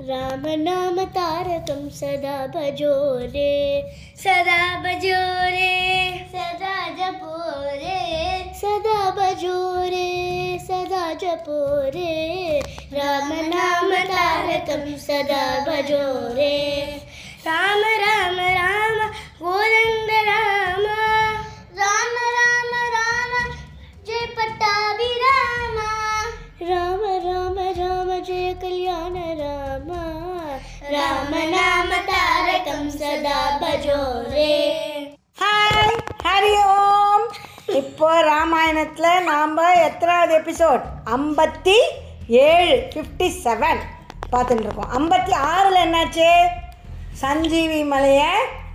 राम नाम तारकं सदा भजो रे सदा भजो रे सदा जपो रे सदा भजो रे सदा जपो रे राम नाम तारकं सदा भजो रे राम राम राम गोविन्द राम राम राम राम जय पट्टाभिराम राम राम राम जय कल्याण राम राम नाम तारकं सदा भजो रे ஹாய் ஹரி ஓம் இப்போ ராமாயணத்தில் நாம் எத்தனாவது எபிசோட் ஐம்பத்தி ஏழு ஃபிஃப்டி செவன் பார்த்துட்டு இருக்கோம் ஐம்பத்தி ஆறில் என்னாச்சு சஞ்சீவி மலையை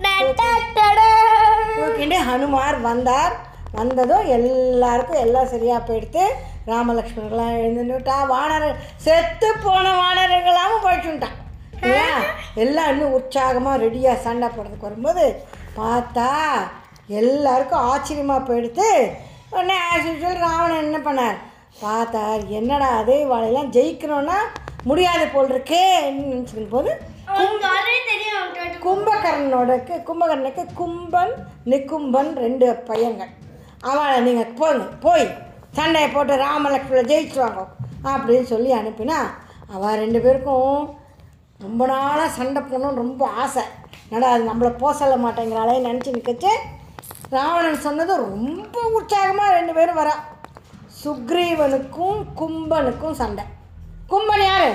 தூக்கிட்டு ஹனுமார் வந்தார் வந்ததும் எல்லாருக்கும் எல்லாம் சரியாக போயிடுத்து ராமலக்ஷ்மணர்களாம் எழுந்துட்டா வானர செத்து போன வானரர்களாகவும் பழிச்சுட்டான் இல்லையா எல்லாம் இன்னும் உற்சாகமாக ரெடியாக சண்டை போடுறதுக்கு வரும்போது பார்த்தா எல்லாருக்கும் ஆச்சரியமாக போயிடுத்து உடனே ஆஸ் யூஷுவல் ராவணன் என்ன பண்ணார் பார்த்தார் என்னடா அது இவாளெல்லாம் ஜெயிக்கணும்னா முடியாது போல் இருக்கேன்னு நினச்சிக்கும் போது கும்பகர்ணனோடக்கு கும்பகர்ணனுக்கு கும்பன் நிக்கும்பன் ரெண்டு பையன்கள் அவளை நீங்கள் போங்க போய் சண்டையை போட்டு ராமலக்ஷ்மண ஜெயிச்சுவாங்க அப்படின்னு சொல்லி அனுப்பினா அவள் ரெண்டு பேருக்கும் ரொம்ப நாளாக சண்டை போடணும்னு ரொம்ப ஆசை என்னடா அது நம்மளை போக சொல்ல மாட்டேங்கிறாளே நினச்சி நிற்கச்சு ராவணன் சொன்னது ரொம்ப உற்சாகமாக ரெண்டு பேரும் வரா சுக்ரீவனுக்கும் கும்பனுக்கும் சண்டை கும்பன் யாரு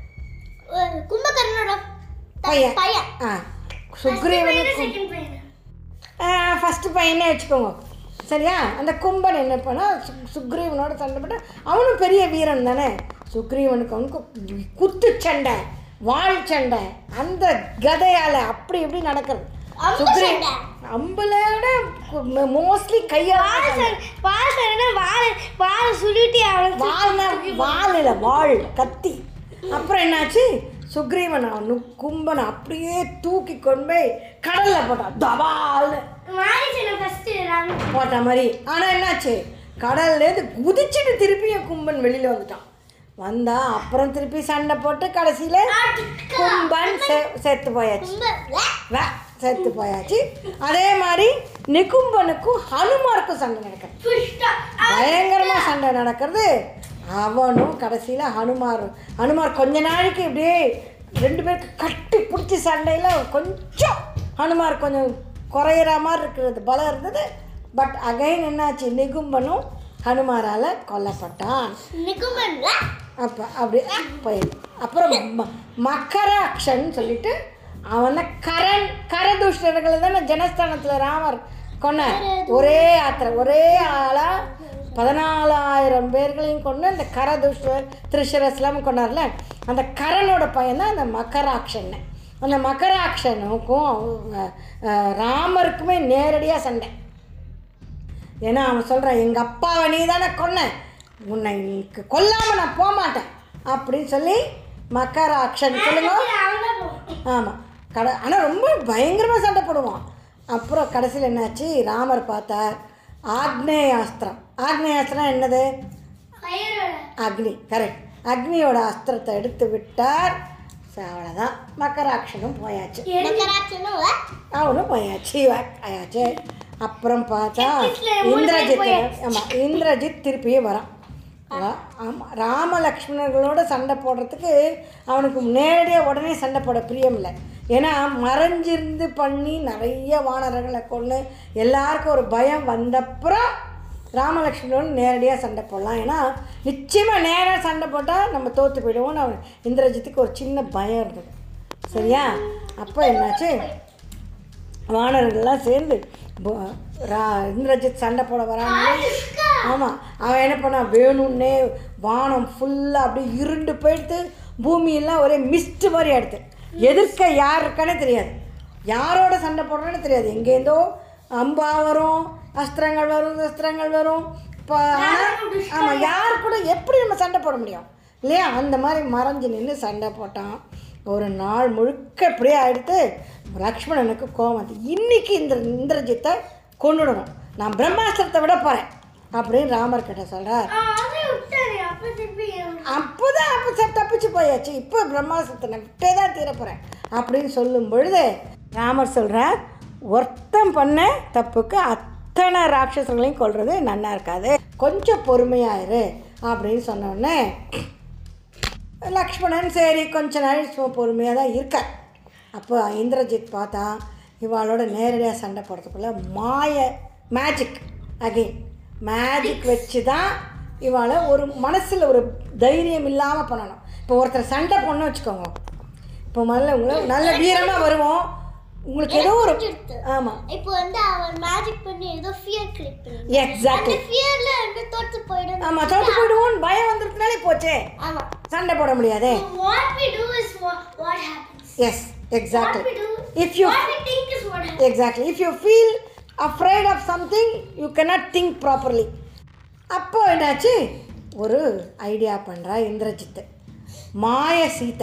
கும்பகர்ணனோட பையன் பையன் ஆ சுக்ரீவனுக்கும் செகண்ட் பையன் ஃபஸ்ட்டு பையனே வச்சுக்கோங்க சரியா அந்த கும்பன் என்ன பண்ணா சு சுக்ரீவனோட சண்டை போட்டு அவனும் பெரிய வீரன் தானே சுக்ரீவனுக்கு அவனுக்கு குத்து சண்டை வாள் சண்டை அந்த கதையால் அப்படி இப்படி நடக்கிறது அம்பு சுக்ரீ சண்டை. அம்புலோட மோஸ்ட்லி கையால் பாசன வாழ வாழ சுருட்டி அவன் வாழ்னா வாள் இல்லை வாழ் கத்தி அப்புறம் என்னாச்சு சுக்ரீவன் அவனு கும்பனை அப்படியே தூக்கி கொண்டு போய் கடலில் போட்டான் தபால்னு மாறிச்சு ஃபர்ஸ்ட் போட்ட மாதிரி ஆனால் என்னாச்சு கடல்லேருந்து குதிச்சுட்டு திருப்பியும் கும்பன் வெளியில் வந்துட்டான் வந்தா அப்புறம் திருப்பி சண்டை போட்டு கடைசியில் கும்பன் செ செத்து போயாச்சு வே செத்து போயாச்சு அதே மாதிரி நிகும்பனுக்கும் ஹனுமாருக்கும் சண்டை நடக்குது பயங்கரமாக சண்டை நடக்கிறது அவனும் கடைசியில் ஹனுமார் ஹனுமார் கொஞ்ச நாளைக்கு இப்படியே ரெண்டு பேருக்கு கட்டி பிடிச்சி சண்டையில் கொஞ்சம் ஹனுமார் கொஞ்சம் குறையிற மாதிரி இருக்கிறது பலம் இருந்தது பட் அகைன் என்னாச்சு நிகும்பனும் ஹனுமாரால் கொல்லப்பட்டான் நிக்குமன் அப்போ அப்படி போயிடும் அப்புறம் ம- மக்கராக்ஷன் சொல்லிட்டு அவனை கரண் கரதுஷ்டர்களை தானே ஜனஸ்தானத்தில் ராமர் கொன்னார் ஒரே யாத்திரை ஒரே ஆளாக பதினாலாயிரம் பேர்களையும் கொண்டு அந்த கரதுஷ்டர் திருஷரஸ்லாம் கொண்டார்ல அந்த கரனோட பையன் தான் அந்த மக்கராக்ஷன் அந்த மக்கராக்ஷனுக்கும் அவங்க, அஹ், ராமருக்குமே நேரடியாக சண்டை ஏன்னா அவன் சொல்கிறான் எங்கள் அப்பாவை நீ தானே கொன்ன உன்னை நீக்கு கொல்லாமல் நான் போக மாட்டேன் அப்படின்னு சொல்லி மக்கராக்ஷன் சொல்லுங்க ஆமாம் கட ஆனால் ரொம்ப பயங்கரமாக சண்டை போடுவான் அப்புறம் கடைசியில் என்னாச்சு ராமர் பார்த்தார் ஆக்னேயாஸ்திரம் ஆக்னேயாஸ்திரம் என்னது அக்னி கரெக்ட் அக்னியோட அஸ்திரத்தை எடுத்து விட்டார் ச- அவ்வளோதான் மக்கராட்சனும் போயாச்சு அவனும் போயாச்சு ஆயாச்சு அப்புறம் பார்த்தா இந்திரஜித் ஆமாம் இந்திரஜித் திருப்பியே வரான் ஆமாம் ராமலக்ஷ்மணர்களோட சண்டை போடுறதுக்கு அவனுக்கு நேரடியாக உடனே சண்டை போட பிரியம் இல்லை ஏன்னா மறைஞ்சிருந்து பண்ணி நிறைய வானரங்களை கொண்டு எல்லாருக்கும் ஒரு பயம் வந்தப்புறம் ராமலக்ஷ்மணோட நேரடியாக சண்டை போடலாம் ஏன்னா நிச்சயமாக நேராக சண்டை போட்டால் நம்ம தோற்று போயிடுவோம்னு அவன் இந்திரஜித்துக்கு ஒரு சின்ன பயம் இருந்தது சரியா அப்போ என்னாச்சு வானர்கள்லாம் சேர்ந்து போ- ரா- இந்திரஜித் சண்டை போட வராங்க ஆமாம் அவன் என்ன பண்ணான் வேணும்னே வானம் ஃபுல்லாக அப்படியே இருண்டு போயிடுத்து பூமியெல்லாம் ஒரே மிஸ்ட் மாதிரி எடுத்து எதிர்க்க யார் இருக்கானே தெரியாது யாரோட சண்டை போடுறான்னு தெரியாது எங்கேருந்தோ அம்பா வரும் அஸ்திரங்கள் வரும் அஸ்திரங்கள் வரும் இப்போ ஆமாம் யார் கூட எப்படி நம்ம சண்டை போட முடியும் இல்லையா அந்த மாதிரி மறைஞ்சு நின்று சண்டை போட்டான் ஒரு நாள் முழுக்க இப்படியே ஆயிடுத்து லக்ஷ்மணனுக்கு கோவம் வந்து இன்னைக்கு இந்த இந்திரஜித்தை கொண்டுடணும் நான் பிரம்மாஸ்திரத்தை விட போகிறேன் அப்படின்னு ராமர் கிட்ட சொல்கிறார் அப்புறம் திருப்பி அப்போதான் அப்போ சரி தப்பிச்சு போயாச்சு இப்போ பிரம்மாசத்தை நான் விட்டே தான் தீர போகிறேன் அப்படின்னு சொல்லும் பொழுது ராமர் சொல்கிறார் ஒருத்தன் பண்ண தப்புக்கு அத்தனை ராட்சசங்களையும் கொல்றது நன்னா இருக்காது கொஞ்சம் பொறுமையாயிரு அப்படின்னு சொன்ன உடனே லக்ஷ்மணன் சரி கொஞ்ச நாள் சும்மா பொறுமையாக தான் இருக்கார் அப்போ இந்திரஜித் பார்த்தா இவாளோட நேரடியாக சண்டை போடுறதுக்குள்ள மாய மேஜிக் அகெயின் மேஜிக் வச்சு தான் இவாளை ஒரு மனசில் ஒரு தைரியம் இல்லாமல் பண்ணணும் இப்போ ஒருத்தர் சண்டை பண்ண வச்சுக்கோங்க இப்போ முதல்ல உங்களை நல்ல வீரமாக வருவோம் உங்களுக்கு ஏதோ ஒரு ஆமாம் இப்போ வந்து அவர் மேஜிக் பண்ணி ஏதோ ஃபியர் கிரியேட் பண்ணி எக்ஸாக்ட்லி ஃபியர்ல வந்து தோத்து போயிடும் ஆமாம் தோட்டு போயிடுவோம் பயம் வந்துருக்குனாலே போச்சே ஆமா சண்டை போட முடியாதே what we do is what what happens yes what exactly we do If you what we think is what happens exactly if you feel afraid of something you cannot think properly அப்போ என்னாச்சு ஒரு idea பண்ணுறா இந்திரஜித்து மாய சீத்தை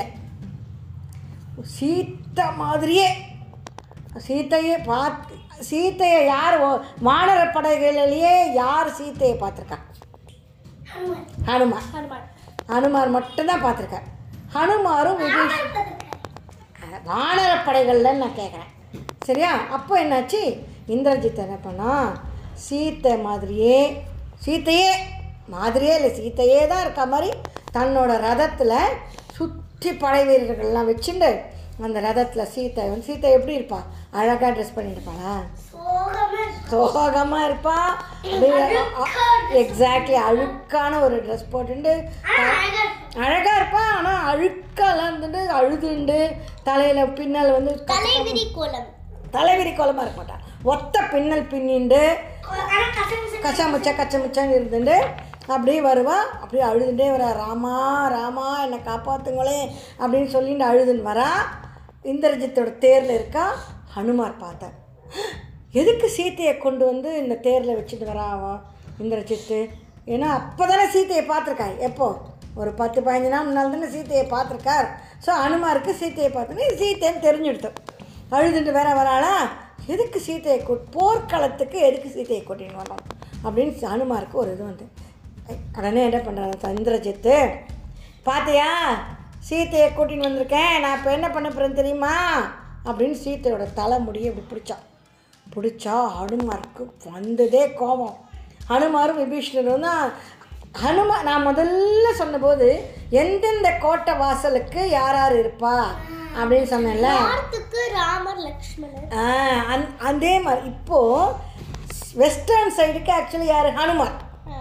சீத்தை மாதிரியே சீத்தையை பார்த்து சீத்தையை யார் ஓ- வானர படைகளிலேயே யார் சீத்தையை பார்த்துருக்கா ஹனுமான் ஹனுமார் ஹனுமான் ஹனுமார் மட்டும்தான் பார்த்துருக்கார் ஹனுமாரும் விபீஷ் வானர படைகள்லன்னு நான் கேட்குறேன் சரியா அப்போ என்னாச்சு இந்திரஜித் என்ன பண்ணா சீத்தை மாதிரியே சீத்தையே மாதிரியே இல்லை சீத்தையே தான் இருக்க மாதிரி தன்னோட ரதத்தில் சுற்றி படை வீரர்கள்லாம் வச்சுட்டு அந்த ரதத்தில் சீத்தை வந்து சீத்தை எப்படி இருப்பா அழகாக ட்ரெஸ் பண்ணியிருப்பாளா சோகமா சோகமாக இருப்பா எக்ஸாக்ட்லி அழுக்கான ஒரு ட்ரெஸ் போட்டுண்டு அழகா அழகாக இருப்பா ஆனால் அழுக்கெல்லாம் இருந்துட்டு அழுதுண்டு தலையில் பின்னல் வந்து தலைவிரி கோலம் தலைவிரி கோலமாக இருக்க மாட்டா ஒத்த பின்னல் பின்னிண்டு ஆனா கசகச கச்சாமுச்சா கச்சமுச்சான்னு இருந்துட்டு அப்படியே வருவா அப்படியே அழுதுண்டே வரா ராமா ராமா என்னை காப்பாற்றுங்களே அப்படின்னு சொல்லிட்டு அழுதுன்னு வரா இந்திரஜித்தோட தேரில் இருக்கா ஹனுமார் பார்த்தார் எதுக்கு சீத்தையை கொண்டு வந்து இந்த தேரில் வச்சுட்டு வரா அவன் இந்திரஜித்து ஏன்னா அப்போ தானே சீத்தையை பார்த்துருக்கா எப்போ ஒரு பத்து பதினஞ்சு நாள் முன்னால் தானே சீத்தையை பார்த்துருக்கார் ஸோ ஹனுமாருக்கு சீத்தையை பார்த்தோன்னே இது சீத்தைன்னு தெரிஞ்சுடுத்தோம் அழுதுட்டு வேற வராளா எதுக்கு சீத்தையை கூட் போர்க்களத்துக்கு எதுக்கு சீத்தையை கூட்டின்னு வரணும் அப்படின்னு ஹனுமாருக்கு ஒரு இது வந்து உடனே என்ன பண்ணுறாங்க இந்திரஜித்து பார்த்தியா சீத்தையை கூட்டின்னு வந்திருக்கேன் நான் இப்போ என்ன பண்ண போகிறேன்னு தெரியுமா அப்படின்னு சீத்தையோட தலைமுடியை இப்படி பிடிச்சான் பிடிச்சா ஹனுமாருக்கு வந்ததே கோபம் ஹனுமாரும் விபீஷணரும் தான் ஹனுமா நான் முதல்ல சொன்னபோது எந்தெந்த கோட்டை வாசலுக்கு யார் யார் இருப்பா அப்படின்னு சொன்னேன்ல நார்த்துக்கு ராமர் லக்ஷ்மணர் ஆ, அந் அதே மாதிரி இப்போது வெஸ்டர்ன் சைடுக்கு ஆக்சுவலி யார் ஹனுமான்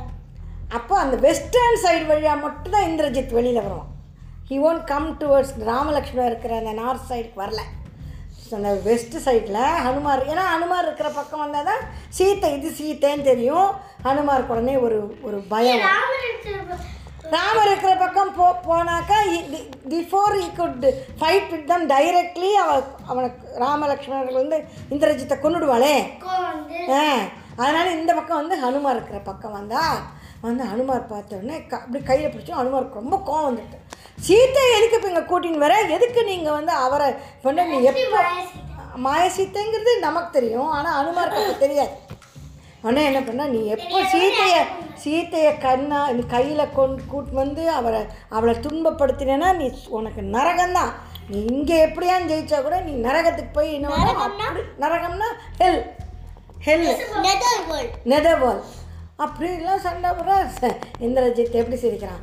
அப்போ அந்த வெஸ்டர்ன் சைடு வழியாக மட்டும்தான் இந்திரஜித் வெளியில் வருவான் ஹி ஒன்ட் கம் டுவர்ட்ஸ் ராமலக்ஷ்மணன் இருக்கிற அந்த நார்த் சைடுக்கு வரல So, அந்த வெஸ்ட் சைடில் ஹனுமார் ஏன்னா ஹனுமார் இருக்கிற பக்கம் வந்தால் தான் சீத்தை இது சீத்தைன்னு தெரியும் ஹனுமாருக்கு உடனே ஒரு ஒரு பயம் வரும். ராமர் இருக்கிற ராமர் இருக்கிற பக்கம் போ போனாக்கா before he could fight with them directly அவ அவனுக்கு ராமலக்ஷ்மணர்கள் வந்து இந்திரஜித்தை கொண்டுடுவாளே கோலம் வந்து ஆ அதனால் இந்த பக்கம் வந்து ஹனுமார் இருக்கிற பக்கம் வந்தா வந்து ஹனுமார் பார்த்த உடனே க அப்படி கையில் பிடிச்சோம் ஹனுமாருக்கு ரொம்ப கோவம் வந்துட்டு சீத்தை எதுக்கு இப்போ இங்கே கூட்டின்னு வர எதுக்கு நீங்கள் வந்து அவரை பண்ண நீ எப்போ மாய சீத்தைங்கிறது நமக்கு தெரியும் ஆனால் ஹனுமாருக்கு அப்போ தெரியாது உடனே என்ன பண்ணா நீ எப்போ சீத்தையை சீத்தையை கண்ணா நீ கையில் கொண்டு கூட்டு வந்து அவரை அவளை துன்பப்படுத்தினேன்னா நீ உனக்கு நரகம்தான் நீ இங்கே எப்படியான்னு ஜெயிச்சா கூட நீ நரகத்துக்கு போய் என்ன பண்ணணும்? நரகம்னா? அப்படி- நரகம்னா ஹெல் ஹெல் நெதர் வேர்ல்ட் நெதர்வால் அப்படிலாம் சண்டை போடுற இந்திரஜித் எப்படி சிரிக்கிறான்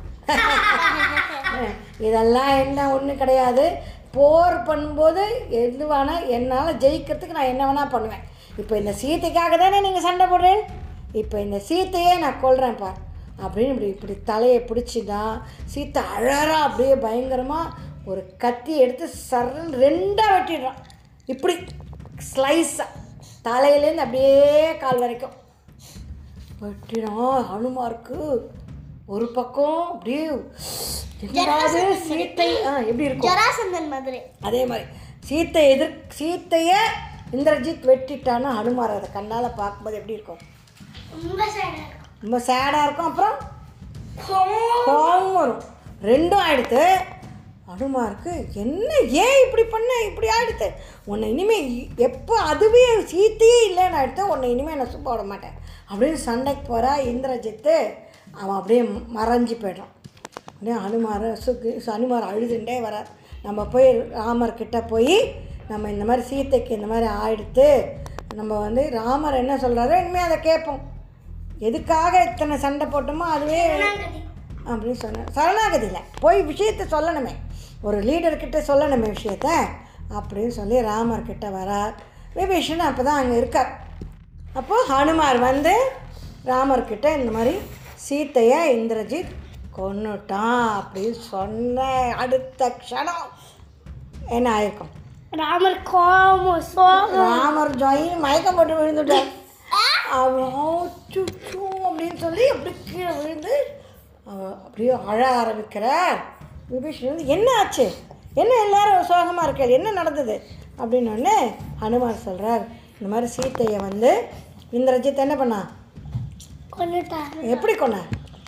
இதெல்லாம் என்ன ஒன்றும் கிடையாது போர் பண்ணும்போது எதுவான என்னால் ஜெயிக்கிறதுக்கு நான் என்ன வேணால் பண்ணுவேன் இப்போ இந்த சீத்தைக்காக தானே நீங்கள் சண்டை போடுறேன் இப்போ இந்த சீத்தையே நான் கொல்றேன் பார் அப்படின்னு இப்படி இப்படி தலையை பிடிச்சிதான் சீத்தை அழறா அப்படியே பயங்கரமாக ஒரு கத்தி எடுத்து சரன் ரெண்டாக வெட்டிடுறான் இப்படி ஸ்லைஸாக தலையிலேருந்து அப்படியே கால் வரைக்கும் வெட்டினான் ஹனுமாருக்கு ஒரு பக்கம் அப்படியே என்னடாது சீத்தை ஆ எப்படி இருக்கும் ஜராசந்தன் மதுரை அதே மாதிரி சீத்தை எதிர் சீத்தையை இந்திரஜித் வெட்டிட்டான்னா ஹனுமார் அதை கண்ணால் பார்க்கும்போது எப்படி இருக்கும் ரொம்ப சேடா இருக்கும் ரொம்ப சேடாக இருக்கும் அப்புறம் கோவம் வரும் ரெண்டும் ஆயிடுத்து ஹனுமாருக்கு என்ன ஏன் இப்படி பண்ண இப்படி ஆயிடுத்து உன்னை இனிமேல் எப்போ அதுவே சீத்தையே இல்லைன்னு ஆயிடுத்து உன்னை இனிமேல் நான் சும்மா விட மாட்டேன் அப்படின்னு சண்டைக்கு போகிறா இந்திரஜித்து அவன் அப்படியே மறைஞ்சு போய்டான் உடனே அனுமார் சுக்கு அனுமார் அழுதுண்டே வரார் நம்ம போய் ராமர் கிட்ட போய் நம்ம இந்த மாதிரி சீத்தைக்கு இந்த மாதிரி ஆயிடுத்து நம்ம வந்து ராமர் என்ன சொல்கிறாரோ இனிமேல் அதை கேட்போம் எதுக்காக இத்தனை சண்டை போட்டோமோ அதுவே அப்படின்னு சொன்னேன் சரணாகதியில் போய் விஷயத்தை சொல்லணுமே ஒரு லீடர்கிட்ட சொல்லணுமே விஷயத்த அப்படின்னு சொல்லி ராமர் கிட்ட வரார் விபீஷன் அப்போ தான் அங்கே இருக்கார் அப்போது ஹனுமார் வந்து ராமர்கிட்ட இந்த மாதிரி சீத்தையை இந்திரஜித் கொன்னுட்டான் அப்படின்னு சொன்ன அடுத்த க்ஷணம் என்ன ஆயிருக்கும் ராமர் கோபம் சோகம் ராமர் ஜாயின் மயக்கம் போட்டு விழுந்துட்டார் அவன் சுச்சு அப்படின்னு சொல்லி அப்படி கீழே விழுந்து அவன் அப்படியே அழ ஆரம்பிக்கிறார் விபீஷன் வந்து என்ன ஆச்சு என்ன எல்லாரும் சோகமாக இருக்காரு என்ன நடந்தது அப்படின்னோடனே ஹனுமார் சொல்கிறார் இந்த மாதிரி சீத்தையை வந்து இந்திரஜித் என்ன பண்ணான் கொண்டுட்டாரு எப்படி கொண்டான்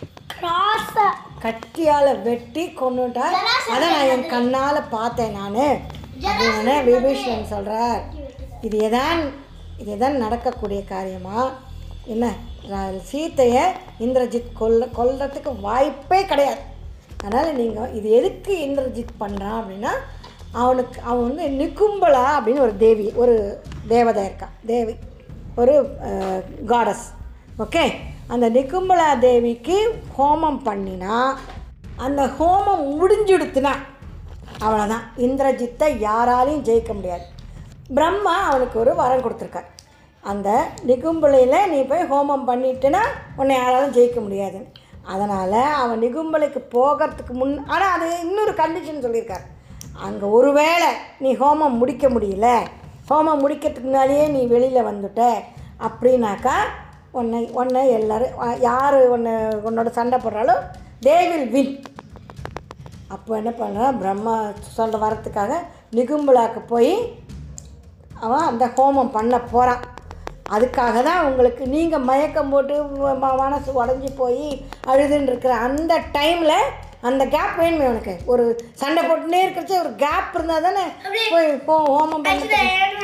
கிராஸா கத்தியால் வெட்டி கொண்டுட்டார் அதை நான் என் கண்ணால் பார்த்தேன் நான் அப்படின்னு விபீஷன் சொல்கிறார் இது எதான் இது எதான் நடக்கக்கூடிய காரியமா என்ன ர- சீத்தையை இந்திரஜித் கொல்ல கொல்றதுக்கு வாய்ப்பே கிடையாது அதனால் நீங்கள் இது எதுக்கு இந்திரஜித் பண்ணுறான் அப்படின்னா அவனுக்கு அவன் வந்து நிக்கும்பலா அப்படின்னு ஒரு தேவி ஒரு தேவதை இருக்கா தேவி ஒரு காடஸ் ஓகே அந்த நிக்கும்பலா தேவிக்கு ஹோமம் பண்ணினா அந்த ஹோமம் முடிஞ்சுடுத்துனா அவ்வளோதான் இந்திரஜித்தை யாராலையும் ஜெயிக்க முடியாது பிரம்மா அவனுக்கு ஒரு வரம் கொடுத்துருக்கார் அந்த நிகும்பலையில் நீ போய் ஹோமம் பண்ணிட்டுனா உன்னை யாராலும் ஜெயிக்க முடியாது அதனால் அவன் நிகும்பலைக்கு போகிறதுக்கு முன் ஆனால் அது இன்னொரு கண்டிஷன் சொல்லியிருக்கார் அங்கே ஒருவேளை நீ ஹோமம் முடிக்க முடியல ஹோமம் முடிக்கிறதுக்கு முன்னாடியே நீ வெளியில் வந்துட்ட அப்படின்னாக்கா உன்னை உன்னை எல்லோரும் யார் உன்னை உன்னோட சண்டை போடுறாலும் தே வில் வின் அப்போ என்ன பண்ணுறான் பிரம்மா சொல்கிற வரத்துக்காக நிகும்பலாக்கு போய் அவன் அந்த ஹோமம் பண்ண போகிறான் அதுக்காக தான் உங்களுக்கு நீங்கள் மயக்கம் போட்டு ம- ம- மனசு உடஞ்சி போய் அழுதுன்னு இருக்கிற அந்த டைமில் அந்த கேப் வேணுமே உனக்கு ஒரு சண்டை போட்டுனே இருக்கிறச்சு ஒரு கேப் இருந்தால் தானே போய் ஹோ ஹோமம் பண்ண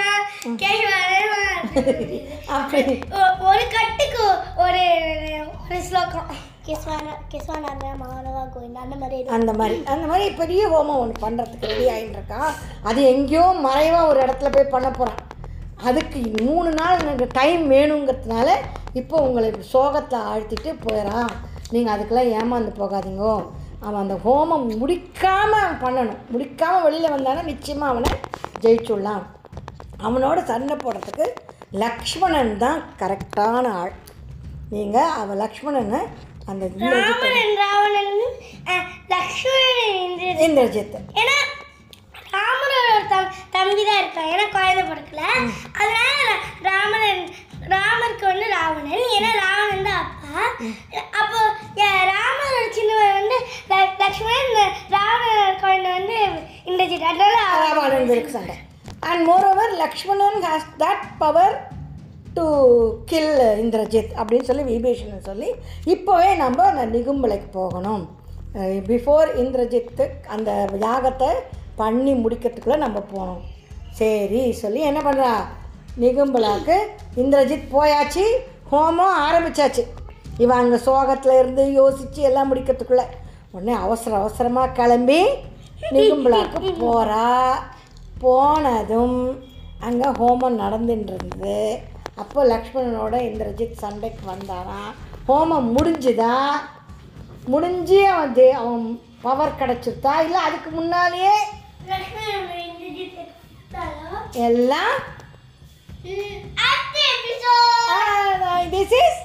அப்படி ஒரு கட்டுக்கு ஒரு ஒரு ஸ்லோகம் கிஸ்வான கிஸ்வான மாணவா கோவிந்த் அந்த மாதிரி இது. அந்த மாதிரி அந்த மாதிரி பெரிய ஹோமம் ஒன்று பண்ணுறதுக்கு ரெடி ஆகிட்டு இருக்கான் அது எங்கேயோ மறைவாக ஒரு இடத்துல போய் பண்ண போகிறான் அதுக்கு மூணு நாள் எனக்கு டைம் வேணுங்கிறதுனால இப்போ உங்களை சோகத்தை ஆழ்த்திட்டு போயிடறான் நீங்கள் அதுக்கெல்லாம் ஏமாந்து போகாதீங்கோ அவன் அந்த ஹோமம் முடிக்காமல் அவன் பண்ணணும் முடிக்காமல் வெளியில் வந்தானா நிச்சயமாக அவனை ஜெயிச்சுடலாம் அவனோட சண்டை போடுறதுக்கு லக்ஷ்மணன் தான் கரெக்டான ஆள் நீங்கள் அவன் லக்ஷ்மணனை அந்த இந்திரஜித்தை ராமன் ராவணன் அஹ், லக்ஷ்மணன் இந்திரஜித். இந்திரஜித்தை ஏன்னா ராமரோட ஒரு தம் தம்பி தான் இருக்கான் ஏன்னா குழந்தை பிறக்கல அதனால ரா- ராமன் ராமருக்கு வந்து ராவணன் ஏன்னா ராவணன் தான் அப்பா அப்போ ய- ராமரோட சின்னவன் வந்து ல- லக்ஷ்மணன் ராவணன் குழந்தை வந்து இந்திரஜித் அதனால அவன் ராவணன் இருக்கு சண்டை and more over Lakshmanan has that power to kill Indrajit அப்படின்னு சொல்லி விபீஷணன் சொல்லி இப்போவே நம்ம அந்த நிகும்பலைக்கு போகணும் பிஃபோர் இந்திரஜித்து அந்த யாகத்தை பண்ணி முடிக்கிறதுக்குள்ளே நம்ம போகணும் சரி சொல்லி என்ன பண்ணுறா நிகும்பலாக்கு இந்திரஜித் போயாச்சு ஹோமம் ஆரம்பிச்சாச்சு இவன் அங்கே சோகத்தில் இருந்து யோசித்து எல்லாம் முடிக்கிறதுக்குள்ளே உடனே அவசர அவசரமாக கிளம்பி நிகும்பலாக்கு போகிறா போனதும் அங்கே ஹோமம் நடந்துட்டு இருந்தது அப்போ லக்ஷ்மணனோட இந்திரஜித் சண்டைக்கு வந்தாராம் ஹோமம் முடிஞ்சுதா முடிஞ்சு அவன் ஜெ- அவன் பவர் கிடச்சிருத்தா இல்லை அதுக்கு முன்னாலேயே லக்ஷ்மணன் இந்திரஜித் எடுத்தாலும் எல்லாம் அடுத்த எபிசோட் திஸ் இஸ்